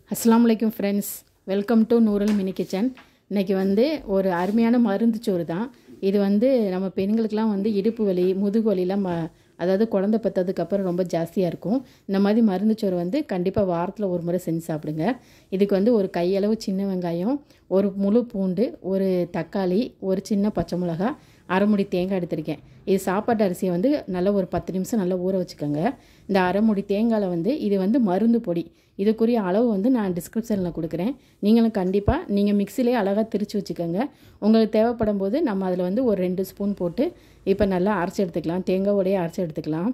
அஸ்ஸலாமு அலைக்கும் friends welcome to Nooral mini kitchen இன்றைக்கி வந்து ஒரு அருமையான மருந்து சோறு தான் இது வந்து நம்ம பெண்களுக்கெலாம் வந்து இடுப்பு வலி முதுகு வலிலாம் ம அதாவது குழந்தை பெற்றதுக்கப்புறம் ரொம்ப ஜாஸ்தியாக இருக்கும் இந்த மாதிரி மருந்து சோறு வந்து கண்டிப்பாக வாரத்தில் ஒரு முறை செஞ்சு சாப்பிடுங்க இதுக்கு வந்து ஒரு கையளவு சின்ன வெங்காயம் ஒரு முழு பூண்டு ஒரு தக்காளி ஒரு சின்ன பச்சை மிளகா அரைமுடி தேங்காய் எடுத்திருக்கேன் இது சாப்பாட்டு அரிசியை வந்து நல்லா ஒரு பத்து நிமிஷம் நல்லா ஊற வச்சுக்கோங்க இந்த அரைமுடி தேங்காயில் வந்து இது வந்து மருந்து பொடி இதுக்குரிய அளவு வந்து நான் டிஸ்கிரிப்ஷனில் கொடுக்குறேன் நீங்களும் கண்டிப்பாக நீங்கள் மிக்சிலே அழகாக திரித்து வச்சுக்கோங்க உங்களுக்கு தேவைப்படும் போது நம்ம அதில் வந்து ஒரு ரெண்டு ஸ்பூன் போட்டு இப்போ நல்லா அரைச்சி எடுத்துக்கலாம் தேங்காவோடையே அரைச்சி எடுத்துக்கலாம்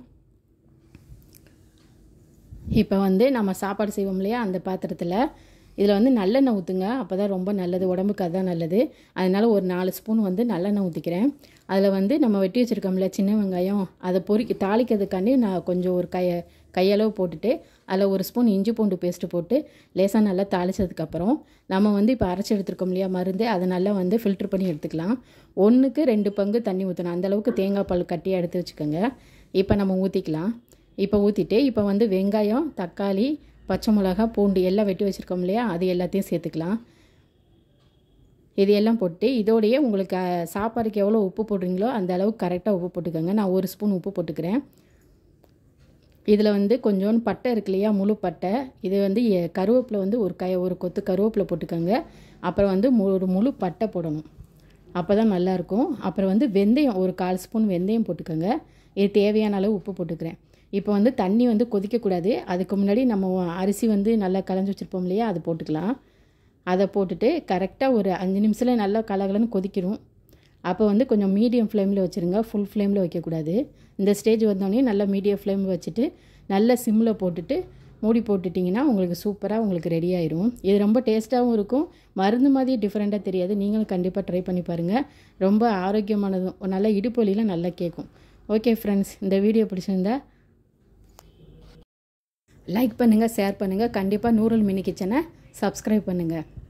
இப்போ வந்து நம்ம சாப்பாடு செய்வோம் இல்லையா அந்த பாத்திரத்தில் இதில் வந்து நல்லெண்ணெய் ஊற்றுங்க அப்போ தான் ரொம்ப நல்லது உடம்புக்கு அதுதான் நல்லது அதனால் ஒரு நாலு ஸ்பூன் வந்து நல்லெண்ணெய் ஊற்றிக்கிறேன் அதில் வந்து நம்ம வெட்டி வச்சுருக்கோம்ல சின்ன வெங்காயம் அதை பொறிக்க தாளிக்கிறதுக்காண்டி நான் கொஞ்சம் ஒரு கைய கையளவு போட்டுட்டு அதில் ஒரு ஸ்பூன் இஞ்சி பூண்டு பேஸ்ட்டு போட்டு லேசாக நல்லா தாளித்ததுக்கப்புறம் நம்ம வந்து இப்போ அரைச்சி எடுத்துருக்கோம் இல்லையா மருந்து அதை நல்லா வந்து ஃபில்ட்ரு பண்ணி எடுத்துக்கலாம் ஒன்றுக்கு ரெண்டு பங்கு தண்ணி ஊற்றணும் அந்தளவுக்கு தேங்காய் பால் கட்டியாக எடுத்து வச்சுக்கோங்க இப்போ நம்ம ஊற்றிக்கலாம் இப்போ ஊற்றிட்டு இப்போ வந்து வெங்காயம் தக்காளி பச்சை மிளகா பூண்டு எல்லாம் வெட்டி வச்சுருக்கோம் இல்லையா அது எல்லாத்தையும் சேர்த்துக்கலாம் இது எல்லாம் போட்டு இதோடையே உங்களுக்கு அஹ், சாப்பாடுக்கு எவ்வளோ உப்பு போடுறீங்களோ அந்த அளவுக்கு கரெக்டாக உப்பு போட்டுக்கோங்க நான் ஒரு ஸ்பூன் உப்பு போட்டுக்கிறேன் இதில் வந்து கொஞ்சோண்டு பட்டை இருக்கு இல்லையா முழு பட்டை இது வந்து எ- கருவேப்பிலை வந்து ஒரு கை ஒரு கொத்து கருவேப்பிலை போட்டுக்கோங்க அப்புறம் வந்து மு- ஒரு முழு பட்டை போடணும் அப்போ தான் நல்லாயிருக்கும் அப்புறம் வந்து வெந்தயம் ஒரு கால் ஸ்பூன் வெந்தயம் போட்டுக்கோங்க இது தேவையான அளவு உப்பு போட்டுக்கிறேன் இப்போ வந்து தண்ணி வந்து கொதிக்கக்கூடாது அதுக்கு முன்னாடி நம்ம அரிசி வந்து நல்லா கலைஞ்சி வச்சுருப்போம் இல்லையா அது போட்டுக்கலாம் அதை போட்டுட்டு கரெக்டாக ஒரு அஞ்சு நிமிஷத்தில் நல்லா கலகலன்னு கொதிக்கணும் அப்போ வந்து கொஞ்சம் மீடியம் ஃப்ளேமில் வச்சுருங்க ஃபுல் ஃப்ளேமில் வைக்கக்கூடாது இந்த ஸ்டேஜ் வந்தோடனே நல்லா மீடியம் ஃப்ளேம் வச்சுட்டு நல்ல சிம்மில் போட்டுட்டு மூடி போட்டுட்டிங்கன்னா உங்களுக்கு சூப்பராக உங்களுக்கு ரெடி ஆயிரும் இது ரொம்ப டேஸ்ட்டாகவும் இருக்கும் மருந்து மாதிரி டிஃப்ரெண்ட்டாக தெரியாது நீங்களும் கண்டிப்பாக ட்ரை பண்ணி பாருங்கள் ரொம்ப ஆரோக்கியமானதும் நல்ல இடுப்பு வலிலாம் நல்லா கேட்கும் ஓகே ஃப்ரெண்ட்ஸ் இந்த வீடியோ பிடிச்சிருந்தா லைக் பண்ணுங்கள் ஷேர் பண்ணுங்கள் கண்டிப்பாக நூறல் மினி கிச்சனை சப்ஸ்கிரைப் பண்ணுங்கள்